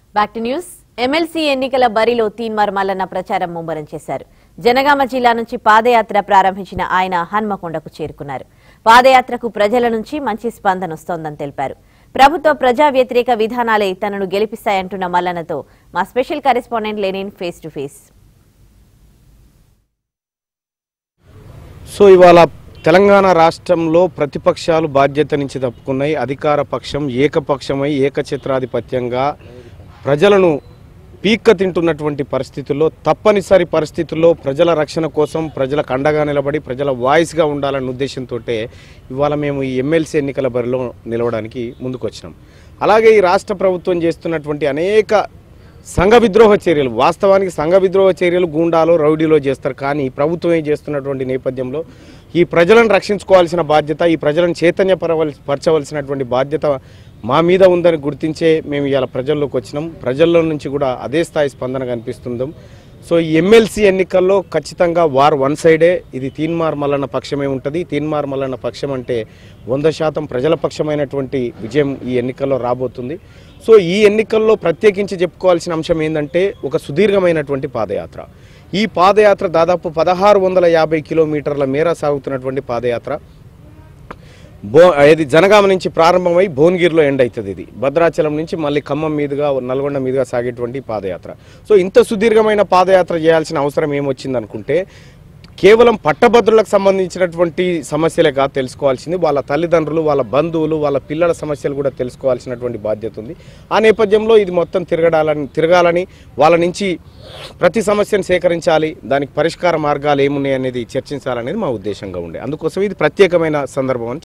back to news MLC ఎన్నికల బరిలో తీన్మార్ మల్లన్న ప్రచారం ముమ్మరం చేశారు జనగామ జిల్లా నుంచి పాదయాత్ర ప్రారంభించిన ఆయన హన్మకొండకు చేరుకున్నారు పాదయాత్రకు ప్రజల నుంచి మంచి స్పందన వస్తోందని తెలిపారు ప్రభుత్వ ప్రజా వ్యతిరేక విధానాలే తనను గెలిపిస్తాయంటున్న మల్లన్నతో మా special correspondent Lenin face to face so ఇవాళ తెలంగాణ రాష్ట్రంలో ప్రతిపక్షాలు బాధ్యత నుంచి తప్పుకున్నాయి అధికార పక్షం ఏకపక్షమై ఏకఛత్రాధిపత్యంగా ప్రజలను పీక్క తింటున్నటువంటి పరిస్థితుల్లో తప్పనిసరి పరిస్థితుల్లో ప్రజల రక్షణ కోసం ప్రజలకు అండగా నిలబడి ప్రజల వాయిస్గా ఉండాలన్న ఉద్దేశంతో ఇవాళ మేము ఈ ఎమ్మెల్సీ ఎన్నికల బరిలో నిలవడానికి ముందుకు వచ్చినాం అలాగే ఈ రాష్ట్ర ప్రభుత్వం చేస్తున్నటువంటి అనేక సంఘ విద్రోహ చర్యలు వాస్తవానికి సంఘ విద్రోహ చర్యలు గూండాలో రౌడీలో చేస్తారు కానీ ప్రభుత్వం ఏం చేస్తున్నటువంటి నేపథ్యంలో ఈ ప్రజలను రక్షించుకోవాల్సిన బాధ్యత ఈ ప్రజలను చైతన్యపరవల్ పరచవలసినటువంటి బాధ్యత మా మీద ఉందని గుర్తించే మేము ఇవాళ ప్రజల్లోకి వచ్చినాం ప్రజల్లో నుంచి కూడా అదే స్థాయి స్పందన కనిపిస్తుందాం సో ఈ ఎమ్మెల్సీ ఎన్నికల్లో ఖచ్చితంగా వార్ వన్ సైడే ఇది తీన్మార్ మల్లన్న పక్షమే ఉంటుంది తీన్మార్ మల్లన్న పక్షం అంటే వంద శాతం ప్రజల పక్షమైనటువంటి విజయం ఈ ఎన్నికల్లో రాబోతుంది సో ఈ ఎన్నికల్లో ప్రత్యేకించి చెప్పుకోవాల్సిన అంశం ఏంటంటే ఒక సుదీర్ఘమైనటువంటి పాదయాత్ర ఈ పాదయాత్ర దాదాపు పదహారు వందల యాభై కిలోమీటర్ల మేర సాగుతున్నటువంటి పాదయాత్ర బో ఇది జనగామ నుంచి ప్రారంభమై భువనగిరిలో ఎండ్ అవుతుంది ఇది భద్రాచలం నుంచి మళ్ళీ ఖమ్మం మీదుగా నల్గొండ మీదుగా సాగేటువంటి పాదయాత్ర సో ఇంత సుదీర్ఘమైన పాదయాత్ర చేయాల్సిన అవసరం ఏమొచ్చింది అనుకుంటే కేవలం పట్టభద్రులకు సంబంధించినటువంటి సమస్యలే కాదు తెలుసుకోవాల్సింది వాళ్ళ తల్లిదండ్రులు వాళ్ళ బంధువులు వాళ్ళ పిల్లల సమస్యలు కూడా తెలుసుకోవాల్సినటువంటి బాధ్యత ఉంది ఆ నేపథ్యంలో ఇది మొత్తం తిరగడాలని తిరగాలని వాళ్ళ నుంచి ప్రతి సమస్యను సేకరించాలి దానికి పరిష్కార మార్గాలు ఏమున్నాయి అనేది చర్చించాలనేది మా ఉద్దేశంగా ఉండే అందుకోసం ఇది ప్రత్యేకమైన సందర్భం అని